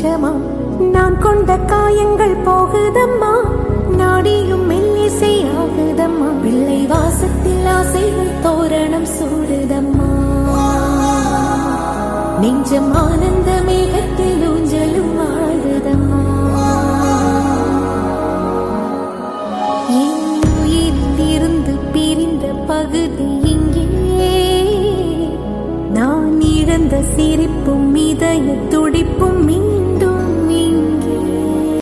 நிஜமா நான் கொண்ட காயங்கள் போகுதம்மா நாடியும் மெல்லிசை ஆகுதம்மா பிள்ளை வாசத்தில் ஆசைகள் தோரணம் சூடுதம்மா நெஞ்சம் ஆனந்த மேகத்தில் ஊஞ்சலும் ஆடுதம்மா என் உயிரில் இருந்து பிரிந்த பகுதி இங்கே நான் இழந்த சிரிப்பும் இதய துடிப்பும் இங்கே